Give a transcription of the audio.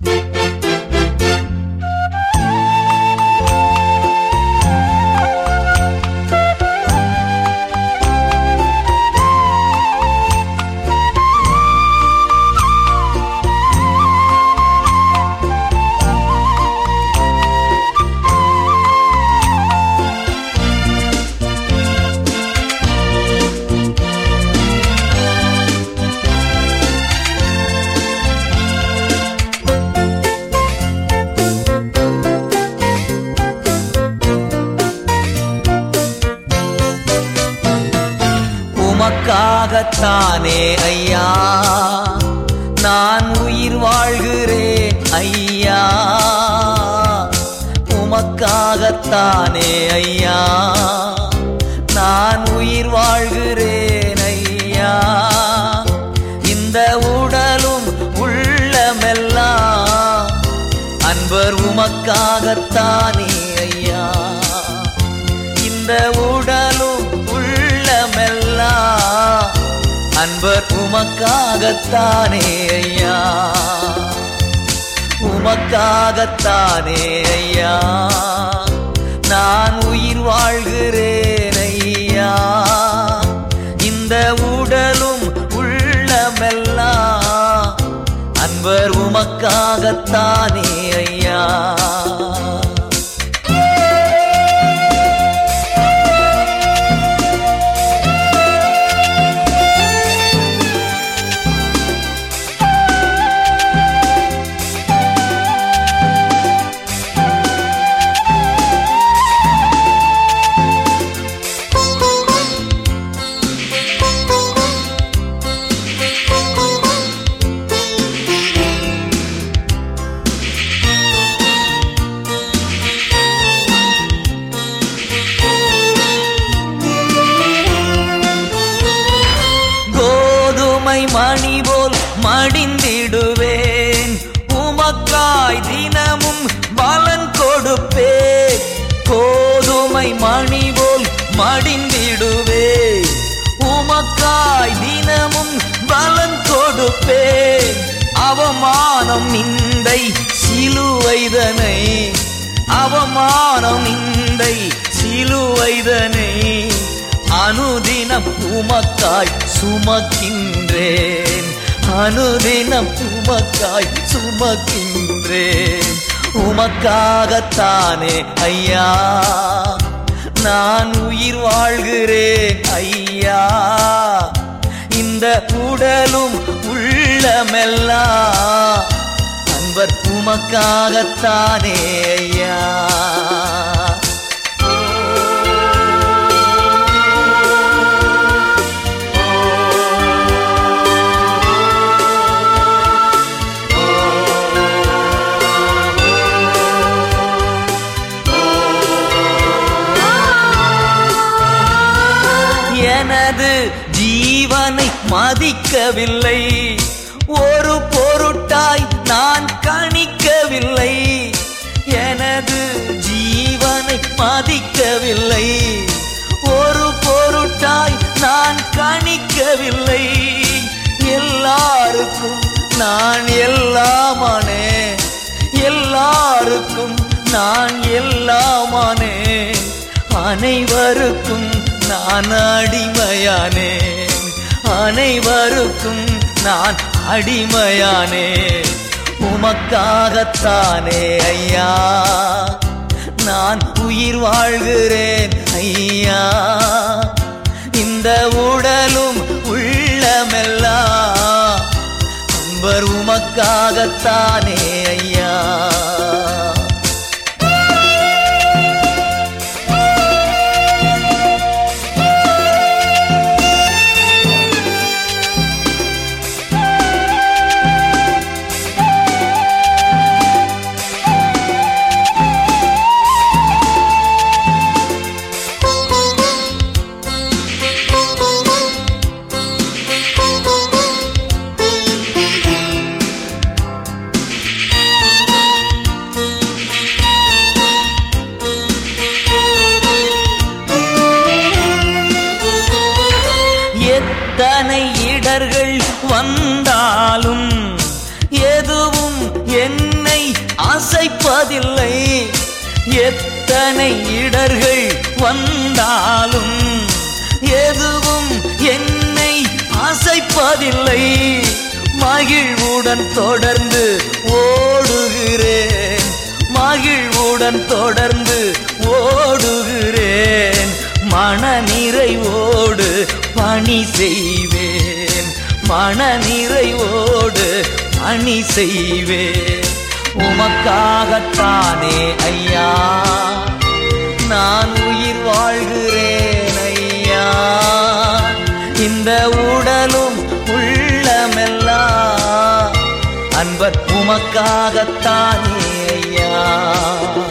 உமக்காகத்தானே ஐயா நான் உயிர் வாழ்கிறேன் ஐயா உமக்காகத்தானே ஐயா நான் உயிர் வாழ்கிறேன் ஐயா இந்த உடலும் உள்ளமெல்லாம் அன்பர் உமக்காகத்தானே ஐயா இந்த உடலும் உள்ளமெல்லாம் அன்பர் உமக்காகத்தானே ஐயா உமக்காகத்தானே ஐயா நான் உயிர் வாழ்கிறேன் ஐயா இந்த உடலும் உள்ளமெல்லாம் அன்பர் உமக்காகத்தானே ஐயா கோதுமை மணி போல் மடிந்திடுவேன் உமக்காய் தினமும் பலன் கொடுப்பேன் கோதுமை மணி போல் மடிந்திடுவேன் உமக்காய் தினமும் பலன் கொடுப்பேன் அவமானம் நிந்தை சிலுவைதனை அவமானம் நிந்தை சிலுவைதனை அனுதினம் உமக்காய் சுமக்கின்றேன் அனுதினம் உமக்காய் சுமக்கின்றேன் உமக்காகத்தானே ஐயா நான் உயிர் வாழ்கிறேன் ஐயா இந்த உடலும் உள்ளமெல்லாம் அன்பர் உமக்காகத்தானே ஐயா எனது ஜீவனை மதிக்கவில்லை ஒரு பொருட்டாய் நான் கணிக்கவில்லை எனது ஜீவனை மதிக்கவில்லை ஒரு பொருட்டாய் நான் கணிக்கவில்லை எல்லாருக்கும் நான் எல்லாமானே எல்லாருக்கும் நான் எல்லாமானே அனைவருக்கும் நான் அடிமையானேன் அனைவருக்கும் நான் அடிமையானே உமக்காகத்தானே ஐயா நான் உயிர் வாழ்கிறேன் ஐயா இந்த உடலும் உள்ளமெல்லாம் அன்பர் உமக்காகத்தானே ஐயா என்னை அசைப்பதில்லை எத்தனை இடர்கள் வந்தாலும் எதுவும் என்னை அசைப்பதில்லை மகிழ்வுடன் தொடர்ந்து ஓடுகிறேன் மகிழ்வுடன் தொடர்ந்து ஓடுகிறேன் மனநிறைவோடு பணி செய்வேன் மனநிறைவோடு பணி செய்வேன் உமக்காகத்தானே ஐயா நான் உயிர் வாழ்கிறேன் ஐயா இந்த உடலும் உள்ளமெல்லாம் அன்பர் உமக்காகத்தானே ஐயா